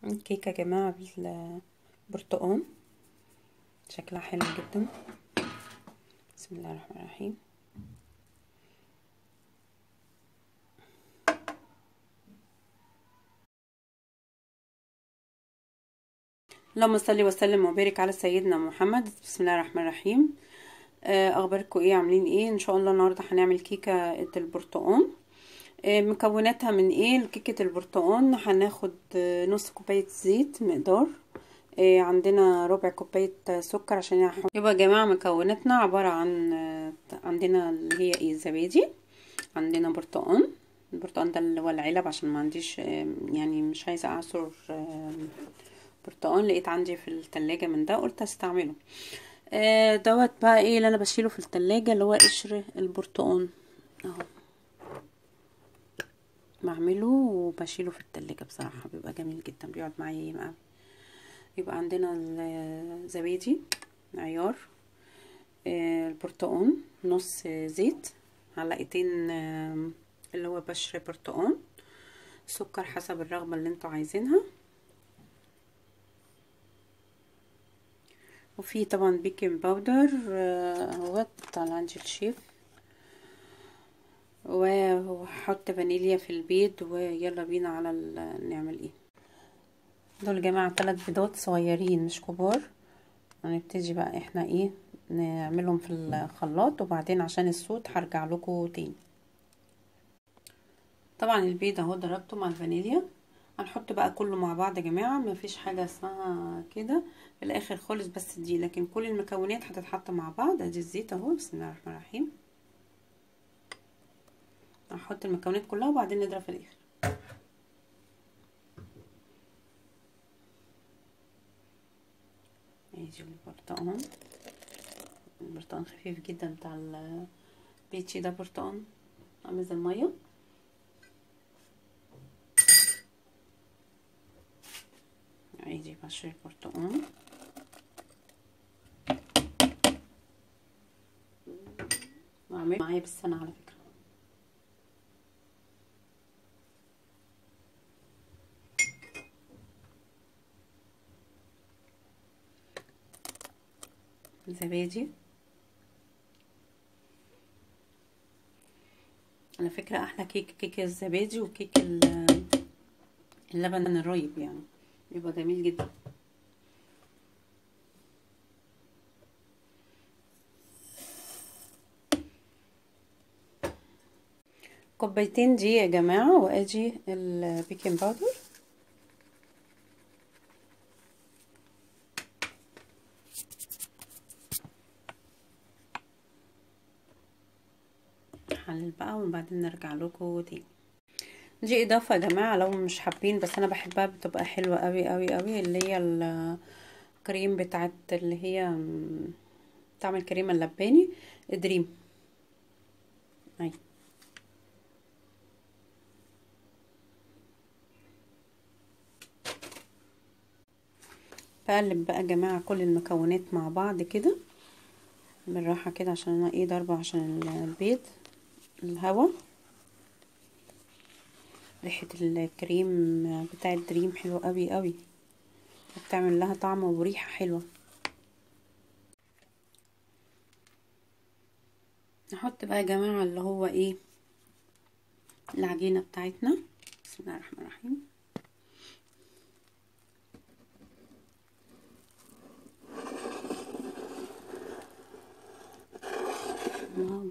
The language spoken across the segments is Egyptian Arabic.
كيكة يا جماعة بالبرتقال شكلها حلو جدا بسم الله الرحمن الرحيم اللهم صل وسلم وبارك على سيدنا محمد بسم الله الرحمن الرحيم اخباركم ايه عاملين ايه ان شاء الله النهارده هنعمل كيكه البرتقال مكوناتها من ايه كيكه البرتقال هناخد نص كوبايه زيت مقدار عندنا ربع كوبايه سكر عشان هحط يبقى يا جماعه مكوناتنا عباره عن عندنا اللي هي ايه الزبادي عندنا برتقال البرتقال ده اللي هو العلب عشان ما عنديش يعني مش عايزه اعصر برتقال لقيت عندي في التلاجة من ده قلت استعمله آه دوت بقى ايه اللي انا بشيله في التلاجة اللي هو قشر البرتقال اهو بعمله وبشيله في التلاجة بصراحة بيبقى جميل جدا بيقعد معايا يبقى يبقى عندنا الزبادي عيار آه البرتقال نص زيت معلقتين آه اللي هو بشر برتقال سكر حسب الرغبة اللي انتوا عايزينها وفي طبعا بيكنج باودر اهوت على عندي الشيف وهحط فانيليا في البيض ويلا بينا على نعمل ايه دول يا جماعه ثلاث بيضات صغيرين مش كبار هنبتدي بقى احنا ايه نعملهم في الخلاط وبعدين عشان الصوت هرجع لكم تاني طبعا البيض اهو ضربته مع الفانيليا هنحط بقى كله مع بعض يا جماعه مفيش حاجه اسمها كده في الاخر خالص بس دي لكن كل المكونات هتتحط مع بعض ادي الزيت اهو بسم الله الرحمن الرحيم هنحط المكونات كلها وبعدين نضرب في الاخر ادي البرتقال البرتقال خفيف جدا بتاع البيتشي ده برتقال عامل زي الميه عادي بشر البرتقال واعمل معايا بالسنة على فكرة زبادي على فكرة احلى كيك كيك الزبادي وكيك اللبن الرايب يعني بيبقى جميل جدا كوبايتين دي يا جماعة وادي البيكنج باودر نحلل بقى وبعدين نرجع لكم تاني دي اضافه يا جماعه لو مش حابين بس انا بحبها بتبقى حلوه قوي قوي قوي اللي هي الكريم بتاعت اللي هي طعم الكريمه اللباني دريم اهي بقلب بقى يا جماعه كل المكونات مع بعض كده بالراحه كده عشان انا ايه ضربه عشان البيض الهواء ريحة الكريم بتاع الدريم حلوة قوي قوي بتعمل لها طعم وريحة حلوة نحط بقى يا جماعة اللي هو ايه العجينة بتاعتنا بسم الله الرحمن الرحيم واو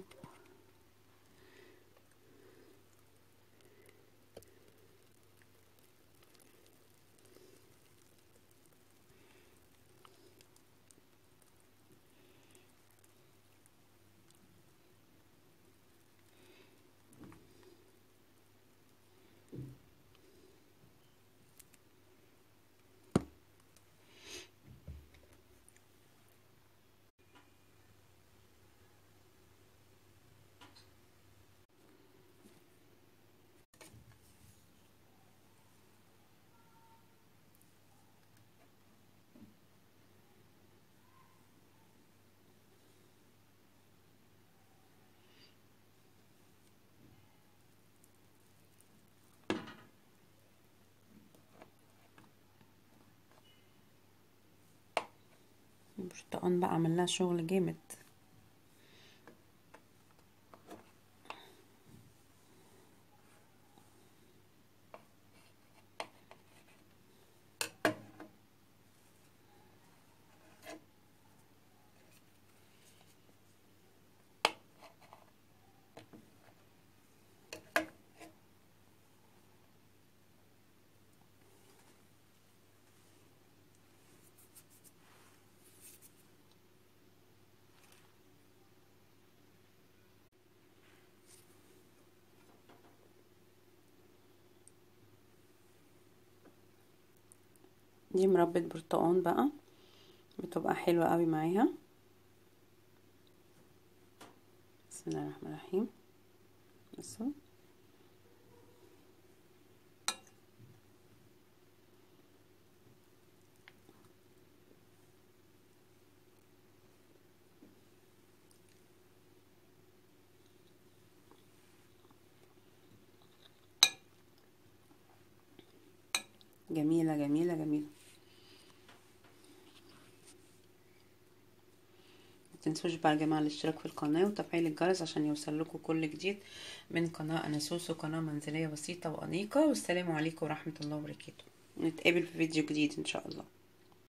البرتقال بقى عمل لها شغل جامد دي مربى برتقان بقى بتبقى حلوة قوي معاها بسم الله الرحمن الرحيم بصوا جميلة جميلة جميلة متنسوش بقى يا جماعة الاشتراك في القناة وتفعيل الجرس عشان يوصل لكم كل جديد من قناة أنا سوسو قناة منزلية بسيطة وأنيقة والسلام عليكم ورحمة الله وبركاته نتقابل في فيديو جديد إن شاء الله